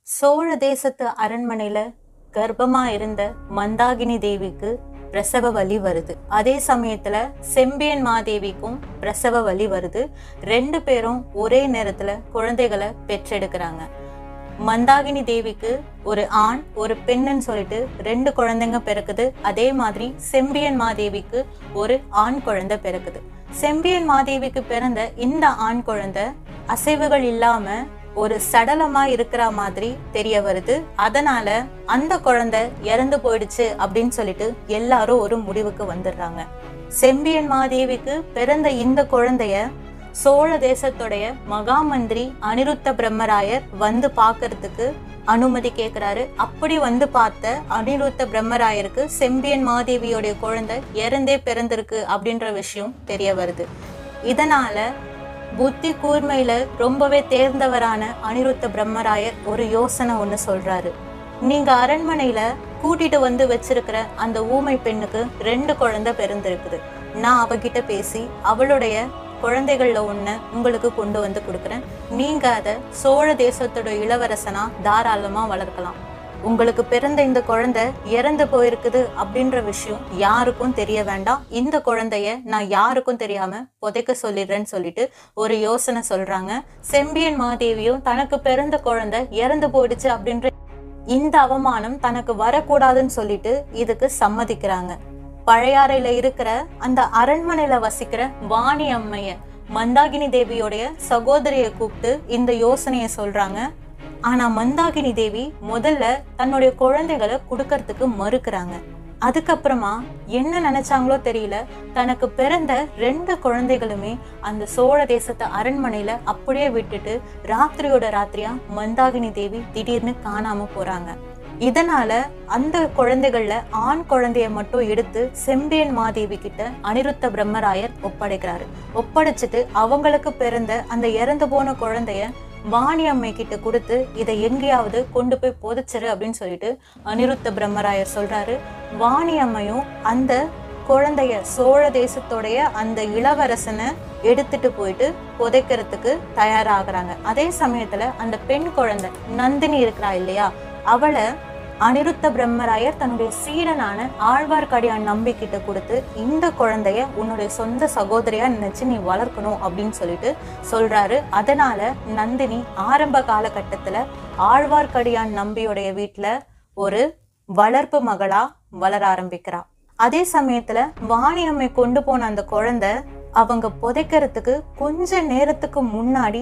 சோழ தேசத்து அரண்மனையில கர்ப்பமா இருந்த மந்தாகினி தேவிக்கு பிரசவ வலி வருது அதே சமயத்துல செம்பியன் மாதேவிக்கும் பிரசவ வலி வருது ரெண்டு பேரும் ஒரே நேரத்துல குழந்தைகளை பெற்றெடுக்கிறாங்க மந்தாகினி தேவிக்கு ஒரு ஆண் ஒரு பெண்ணுன்னு சொல்லிட்டு ரெண்டு குழந்தைங்க பிறக்குது அதே மாதிரி செம்பியன் மாதேவிக்கு ஒரு ஆண் குழந்தை பிறக்குது செம்பியன் மாதேவிக்கு பிறந்த இந்த ஆண் குழந்தை அசைவுகள் இல்லாம ஒரு சடலமா இருக்கிற மாதிரி தெரிய வருது அதனால அந்த குழந்தை இறந்து போயிடுச்சு அப்படின்னு சொல்லிட்டு எல்லாரும் ஒரு முடிவுக்கு வந்துடுறாங்க செம்பியன் மாதேவிக்கு பிறந்த இந்த குழந்தைய சோழ தேசத்துடைய மகாமந்திரி அனிருத்த பிரம்மராயர் வந்து பார்க்கறதுக்கு அனுமதி கேட்கிறாரு அப்படி வந்து பார்த்த அனிருத்த பிரம்மராயருக்கு செம்பியன் மாதேவியோடைய குழந்தை இறந்தே பிறந்திருக்கு அப்படின்ற விஷயம் தெரிய வருது இதனால புத்தி கூர்மையில ரொம்பவே தேர்ந்தவரான அனிருத்த பிரம்மராயர் ஒரு யோசனை ஒண்ணு சொல்றாரு நீங்க அரண்மனையில கூட்டிட்டு வந்து வச்சிருக்கிற அந்த ஊமை பெண்ணுக்கு ரெண்டு குழந்தை பிறந்திருக்குது நான் அவகிட்ட பேசி அவளுடைய குழந்தைகள்ல ஒண்ணு உங்களுக்கு கொண்டு வந்து கொடுக்குறேன் நீங்க அதை சோழ தேசத்தோட இளவரசனா தாராளமா வளர்க்கலாம் உங்களுக்கு பிறந்த இந்த குழந்தை இறந்து போயிருக்குது அப்படின்ற விஷயம் யாருக்கும் தெரிய வேண்டாம் இந்த குழந்தைய நான் யாருக்கும் தெரியாம புதைக்க சொல்லிடுறேன்னு சொல்லிட்டு ஒரு யோசனை சொல்றாங்க செம்பியன் மாதேவியும் தனக்கு பிறந்த குழந்தை இறந்து போயிடுச்சு அப்படின்ற இந்த அவமானம் தனக்கு வரக்கூடாதுன்னு சொல்லிட்டு இதுக்கு சம்மதிக்கிறாங்க பழையாறையில இருக்கிற அந்த அரண்மனையில வசிக்கிற வாணி அம்மைய மந்தாகினி தேவியோடைய சகோதரிய கூப்பிட்டு இந்த யோசனைய சொல்றாங்க ஆனா மந்தாகினி தேவி முதல்ல தன்னுடைய குழந்தைகளை கொடுக்கறதுக்கு மறுக்கிறாங்க அதுக்கப்புறமா என்ன நினைச்சாங்களோ தெரியல தனக்கு பிறந்த ரெண்டு குழந்தைகளுமே அந்த சோழ தேசத்து அரண்மனையில அப்படியே விட்டுட்டு ராத்திரியோட ராத்திரியா மந்தாகினி தேவி திடீர்னு காணாம போறாங்க இதனால அந்த குழந்தைகள்ல ஆண் குழந்தைய மட்டும் எடுத்து செம்பியன் மாதேவி கிட்ட அனிருத்த பிரம்மராயர் ஒப்படைக்கிறாரு ஒப்படைச்சிட்டு அவங்களுக்கு பிறந்த அந்த இறந்து போன குழந்தைய வாணி அம்மை கிட்ட கொடுத்து இதை எங்கேயாவது கொண்டு போய் புதைச்சிரு அப்படின்னு சொல்லிட்டு அனிருத்த பிரம்மராயர் சொல்றாரு வாணி அம்மையும் அந்த குழந்தைய சோழ தேசத்துடைய அந்த இளவரசனை எடுத்துட்டு போயிட்டு புதைக்கிறதுக்கு தயாராகிறாங்க அதே சமயத்துல அந்த பெண் குழந்தை நந்தினி இருக்கிறா இல்லையா அவளை அனிருத்த பிரம்மராயர் தன்னுடைய சீடனான ஆழ்வார்க்கடியான் நம்பி கிட்ட கொடுத்து இந்த குழந்தைய உன்னுடைய சொந்த சகோதரியா நினைச்சு நீ வளர்க்கணும் அப்படின்னு சொல்லிட்டு சொல்றாரு அதனால நந்தினி ஆரம்ப காலகட்டத்துல ஆழ்வார்க்கடியான் நம்பியுடைய வீட்டுல ஒரு வளர்ப்பு மகளா வளர ஆரம்பிக்கிறா அதே சமயத்துல வாணி அம்மை கொண்டு போன அந்த குழந்தை அவங்க புதைக்கிறதுக்கு கொஞ்ச நேரத்துக்கு முன்னாடி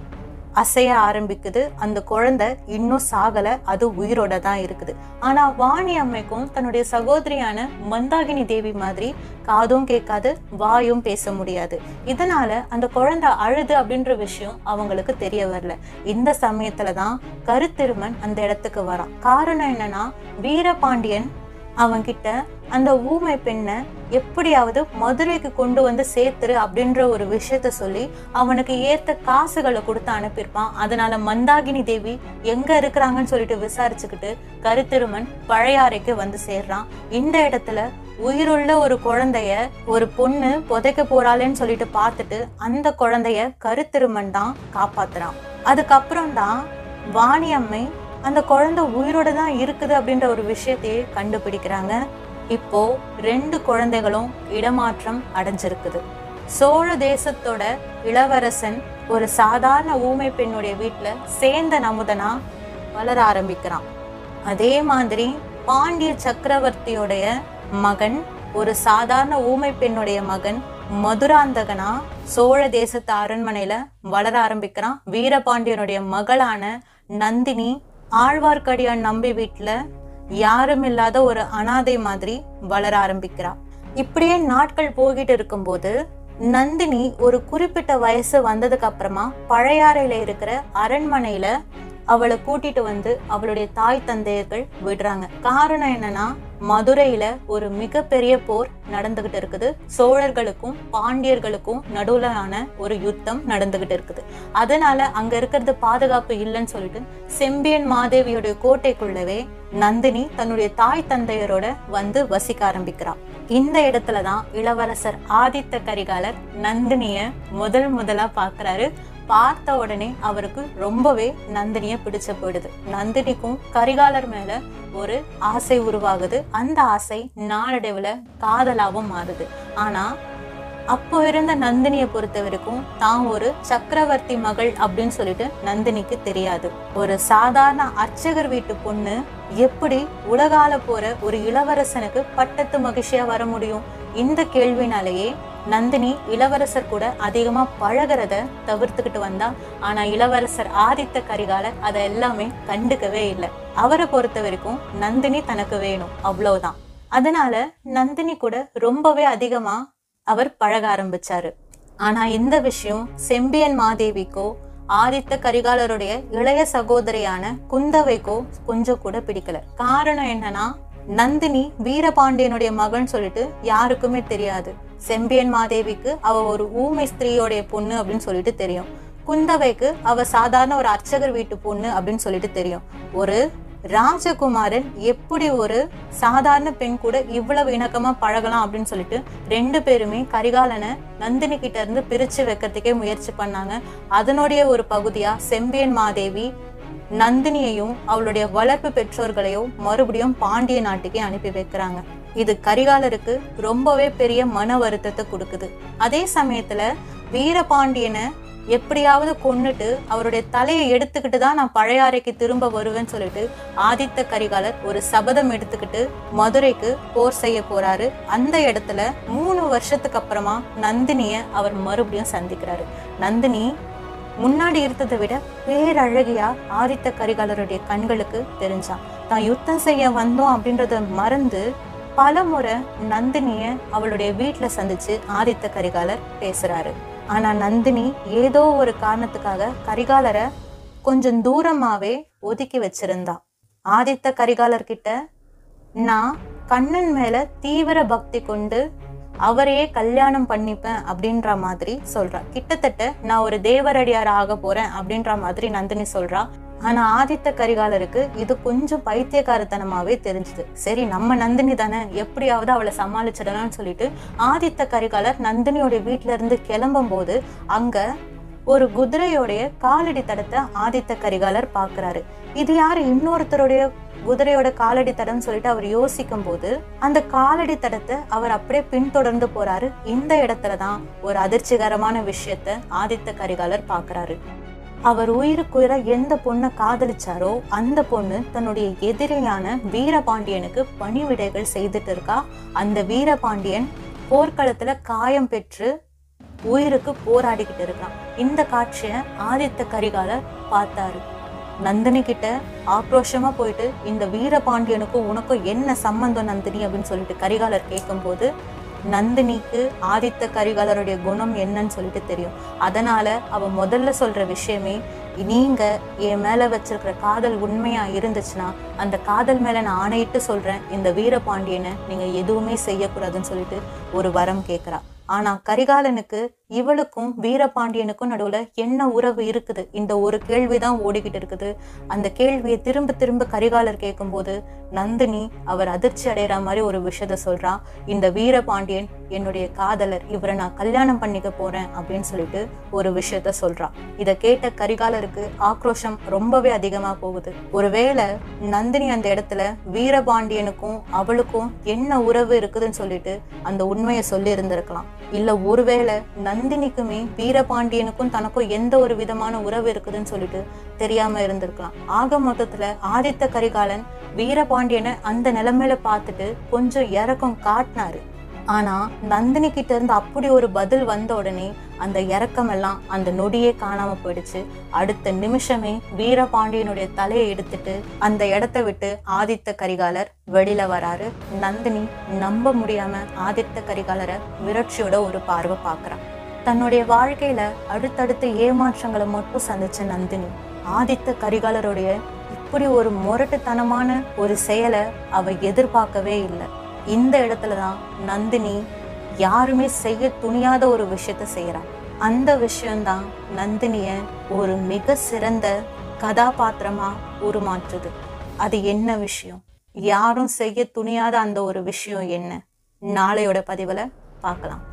அசைய ஆரம்பிக்குது அந்த குழந்தை இன்னும் சாகல அது உயிரோட தான் இருக்குது ஆனா வாணி அம்மைக்கும் தன்னுடைய சகோதரியான மந்தாகினி தேவி மாதிரி காதும் கேட்காது வாயும் பேச முடியாது இதனால அந்த குழந்தை அழுது அப்படின்ற விஷயம் அவங்களுக்கு தெரிய வரல இந்த சமயத்துல தான் கருத்திருமன் அந்த இடத்துக்கு வரான் காரணம் என்னன்னா வீரபாண்டியன் அவன்கிட்ட அந்த ஊமை பெண்ணை எப்படியாவது மதுரைக்கு கொண்டு வந்து சேர்த்துரு அப்படின்ற ஒரு விஷயத்த சொல்லி அவனுக்கு ஏத்த காசுகளை கொடுத்து அனுப்பியிருப்பான் அதனால மந்தாகினி தேவி எங்க இருக்கிறாங்கன்னு சொல்லிட்டு விசாரிச்சுக்கிட்டு கருத்திருமன் பழையாறைக்கு வந்து சேர்றான் இந்த இடத்துல உயிருள்ள ஒரு குழந்தைய ஒரு பொண்ணு புதைக்க போறாளேன்னு சொல்லிட்டு பார்த்துட்டு அந்த குழந்தைய கருத்திருமன் தான் காப்பாத்துறான் அதுக்கப்புறம் தான் வாணி அம்மை அந்த குழந்தை உயிரோட தான் இருக்குது அப்படின்ற ஒரு விஷயத்தையே கண்டுபிடிக்கிறாங்க இப்போ ரெண்டு குழந்தைகளும் இடமாற்றம் அடைஞ்சிருக்குது சோழ தேசத்தோட இளவரசன் ஒரு சாதாரண ஊமை பெண்ணுடைய வீட்டுல சேர்ந்த நமுதனா வளர ஆரம்பிக்கிறான் அதே மாதிரி பாண்டிய சக்கரவர்த்தியோடைய மகன் ஒரு சாதாரண ஊமை பெண்ணுடைய மகன் மதுராந்தகனா சோழ தேசத்து அரண்மனையில வளர ஆரம்பிக்கிறான் வீரபாண்டியனுடைய மகளான நந்தினி ஆழ்வார்க்கடியான் நம்பி வீட்டுல யாரும் இல்லாத ஒரு அனாதை மாதிரி வளர ஆரம்பிக்கிறா இப்படியே நாட்கள் போகிட்டு இருக்கும்போது நந்தினி ஒரு குறிப்பிட்ட வயசு வந்ததுக்கு அப்புறமா பழையாறையில இருக்கிற அரண்மனையில அவளை கூட்டிட்டு வந்து அவளுடைய தாய் தந்தையர்கள் விடுறாங்க காரணம் என்னன்னா மதுரையில ஒரு மிகப்பெரிய போர் நடந்துகிட்டு இருக்குது சோழர்களுக்கும் பாண்டியர்களுக்கும் நடுவுலான ஒரு யுத்தம் நடந்துகிட்டு இருக்குது அதனால அங்க இருக்கிறது பாதுகாப்பு இல்லைன்னு சொல்லிட்டு செம்பியன் மாதேவியோடைய கோட்டைக்குள்ளவே நந்தினி தன்னுடைய தாய் தந்தையரோட வந்து வசிக்க ஆரம்பிக்கிறான் இந்த இடத்துல தான் இளவரசர் ஆதித்த கரிகாலர் நந்தினிய முதல் முதலா பாக்குறாரு பார்த்த உடனே அவருக்கு ரொம்பவே நந்தினிய பிடிச்ச போயிடுது நந்தினிக்கும் கரிகாலர் மேல ஒரு ஆசை உருவாகுது அந்த ஆசை நாளடைவுல காதலாவும் மாறுது ஆனா அப்போ இருந்த நந்தினியை பொறுத்த வரைக்கும் தான் ஒரு சக்கரவர்த்தி மகள் அப்படின்னு சொல்லிட்டு நந்தினிக்கு தெரியாது ஒரு சாதாரண அர்ச்சகர் வீட்டு பொண்ணு எப்படி உலகால போற ஒரு இளவரசனுக்கு பட்டத்து மகிழ்ச்சியா வர முடியும் இந்த கேள்வினாலேயே நந்தினி இளவரசர் கூட அதிகமா பழகிறத தவிர்த்துக்கிட்டு வந்தா ஆனா இளவரசர் ஆதித்த கரிகாலர் அதை எல்லாமே கண்டுக்கவே இல்லை அவரை பொறுத்த வரைக்கும் நந்தினி தனக்கு வேணும் அவ்வளவுதான் அதனால நந்தினி கூட ரொம்பவே அதிகமா அவர் பழக ஆரம்பிச்சாரு ஆனா இந்த விஷயம் செம்பியன் மாதேவிக்கோ ஆதித்த கரிகாலருடைய இளைய சகோதரியான குந்தவைக்கோ கொஞ்சம் கூட பிடிக்கல காரணம் என்னன்னா நந்தினி வீரபாண்டியனுடைய மகன் சொல்லிட்டு யாருக்குமே தெரியாது செம்பியன் மாதேவிக்கு அவ ஒரு ஊமை ஸ்திரீயோடைய பொண்ணு அப்படின்னு சொல்லிட்டு தெரியும் குந்தவைக்கு அவ சாதாரண ஒரு அர்ச்சகர் வீட்டு பொண்ணு அப்படின்னு சொல்லிட்டு தெரியும் ஒரு ராஜகுமாரன் எப்படி ஒரு சாதாரண பெண் கூட இவ்வளவு இணக்கமா பழகலாம் அப்படின்னு சொல்லிட்டு ரெண்டு பேருமே கரிகாலனை நந்தினி கிட்ட இருந்து பிரிச்சு வைக்கிறதுக்கே முயற்சி பண்ணாங்க அதனுடைய ஒரு பகுதியா செம்பியன் மாதேவி நந்தினியையும் அவளுடைய வளர்ப்பு பெற்றோர்களையும் மறுபடியும் பாண்டிய நாட்டுக்கே அனுப்பி வைக்கிறாங்க இது கரிகாலருக்கு ரொம்பவே பெரிய மன வருத்தத்தை கொடுக்குது அதே சமயத்துல வீரபாண்டியனை எப்படியாவது கொன்னுட்டு அவருடைய தலையை எடுத்துக்கிட்டு தான் நான் பழையாறைக்கு திரும்ப வருவேன்னு சொல்லிட்டு ஆதித்த கரிகாலர் ஒரு சபதம் எடுத்துக்கிட்டு மதுரைக்கு போர் செய்ய போறாரு அந்த இடத்துல மூணு வருஷத்துக்கு அப்புறமா நந்தினிய அவர் மறுபடியும் சந்திக்கிறாரு நந்தினி முன்னாடி இருந்ததை விட பேரழகியா ஆதித்த கரிகாலருடைய கண்களுக்கு தெரிஞ்சான் தான் யுத்தம் செய்ய வந்தோம் அப்படின்றத மறந்து பல முறை நந்தினிய அவளுடைய வீட்டுல சந்திச்சு ஆதித்த கரிகாலர் பேசுறாரு ஆனா நந்தினி ஏதோ ஒரு காரணத்துக்காக கரிகாலரை கொஞ்சம் தூரமாவே ஒதுக்கி வச்சிருந்தா ஆதித்த கரிகாலர் கிட்ட நான் கண்ணன் மேல தீவிர பக்தி கொண்டு அவரையே கல்யாணம் பண்ணிப்பேன் அப்படின்ற மாதிரி சொல்றா கிட்டத்தட்ட நான் ஒரு தேவரடியார் ஆக போறேன் அப்படின்ற மாதிரி நந்தினி சொல்றா ஆனா ஆதித்த கரிகாலருக்கு இது கொஞ்சம் பைத்தியக்காரத்தனமாவே தெரிஞ்சுது சரி நம்ம நந்தினி தானே எப்படியாவது அவளை சமாளிச்சிடலாம்னு சொல்லிட்டு ஆதித்த கரிகாலர் நந்தினியோட வீட்டுல இருந்து கிளம்பும் போது அங்க ஒரு குதிரையோடைய காலடி தடத்தை ஆதித்த கரிகாலர் பாக்குறாரு இது யாரு இன்னொருத்தருடைய குதிரையோட காலடி தடம்னு சொல்லிட்டு அவர் யோசிக்கும் போது அந்த காலடி தடத்தை அவர் அப்படியே பின்தொடர்ந்து போறாரு இந்த இடத்துலதான் ஒரு அதிர்ச்சிகரமான விஷயத்த ஆதித்த கரிகாலர் பாக்குறாரு அவர் உயிருக்குயிர எந்த பொண்ணை காதலிச்சாரோ அந்த பொண்ணு தன்னுடைய எதிரியான வீரபாண்டியனுக்கு பணிவிடைகள் செய்துட்டு இருக்கா அந்த வீரபாண்டியன் போர்க்களத்துல காயம் பெற்று உயிருக்கு போராடிக்கிட்டு இருக்கான் இந்த காட்சிய ஆதித்த கரிகாலர் பார்த்தாரு நந்தினி கிட்ட ஆக்ரோஷமா போயிட்டு இந்த வீரபாண்டியனுக்கும் உனக்கும் என்ன சம்பந்தம் நந்தினி அப்படின்னு சொல்லிட்டு கரிகாலர் கேட்கும்போது நந்தினிக்கு ஆதித்த கரிகாலருடைய குணம் என்னன்னு சொல்லிட்டு தெரியும் அதனால அவ முதல்ல சொல்ற விஷயமே நீங்க என் மேல வச்சிருக்கிற காதல் உண்மையா இருந்துச்சுன்னா அந்த காதல் மேல நான் ஆணையிட்டு சொல்றேன் இந்த வீரபாண்டியனை நீங்க எதுவுமே செய்யக்கூடாதுன்னு சொல்லிட்டு ஒரு வரம் கேட்கிறா ஆனா கரிகாலனுக்கு இவளுக்கும் வீரபாண்டியனுக்கும் நடுவுல என்ன உறவு இருக்குது இந்த ஒரு கேள்விதான் ஓடிக்கிட்டு இருக்குது அந்த கேள்வியை திரும்ப திரும்ப கரிகாலர் கேட்கும்போது நந்தினி அவர் அதிர்ச்சி அடைகிற மாதிரி ஒரு விஷயத்த சொல்றா இந்த வீரபாண்டியன் என்னுடைய காதலர் இவரை நான் கல்யாணம் பண்ணிக்க போறேன் அப்படின்னு சொல்லிட்டு ஒரு விஷயத்த சொல்றா இதை கேட்ட கரிகாலருக்கு ஆக்ரோஷம் ரொம்பவே அதிகமா போகுது ஒருவேளை நந்தினி அந்த இடத்துல வீரபாண்டியனுக்கும் அவளுக்கும் என்ன உறவு இருக்குதுன்னு சொல்லிட்டு அந்த உண்மையை சொல்லி இருந்திருக்கலாம் இல்ல ஒருவேளை நந்தினிக்குமே வீரபாண்டியனுக்கும் தனக்கும் எந்த ஒரு விதமான உறவு இருக்குதுன்னு சொல்லிட்டு தெரியாம இருந்திருக்கலாம் ஆக மொத்தத்துல ஆதித்த கரிகாலன் வீரபாண்டியனை அந்த நிலைமையில பார்த்துட்டு கொஞ்சம் இறக்கம் காட்டினாரு ஆனா நந்தினி கிட்ட இருந்து அப்படி ஒரு பதில் வந்த உடனே அந்த இறக்கம் எல்லாம் அந்த நொடியே காணாம போயிடுச்சு அடுத்த நிமிஷமே வீரபாண்டியனுடைய தலையை எடுத்துட்டு அந்த இடத்த விட்டு ஆதித்த கரிகாலர் வெளியில வராரு நந்தினி நம்ப முடியாம ஆதித்த கரிகாலரை விரட்சியோட ஒரு பார்வை பார்க்கறான் தன்னுடைய வாழ்க்கையில அடுத்தடுத்த ஏமாற்றங்களை மட்டும் சந்திச்ச நந்தினி ஆதித்த கரிகாலருடைய இப்படி ஒரு முரட்டுத்தனமான ஒரு செயலை அவ எதிர்பார்க்கவே இல்லை இந்த இடத்துலதான் நந்தினி யாருமே செய்ய துணியாத ஒரு விஷயத்த செய்யறான் அந்த விஷயம்தான் நந்தினிய ஒரு மிக சிறந்த கதாபாத்திரமா உருமாற்றுது அது என்ன விஷயம் யாரும் செய்ய துணியாத அந்த ஒரு விஷயம் என்ன நாளையோட பதிவுல பார்க்கலாம்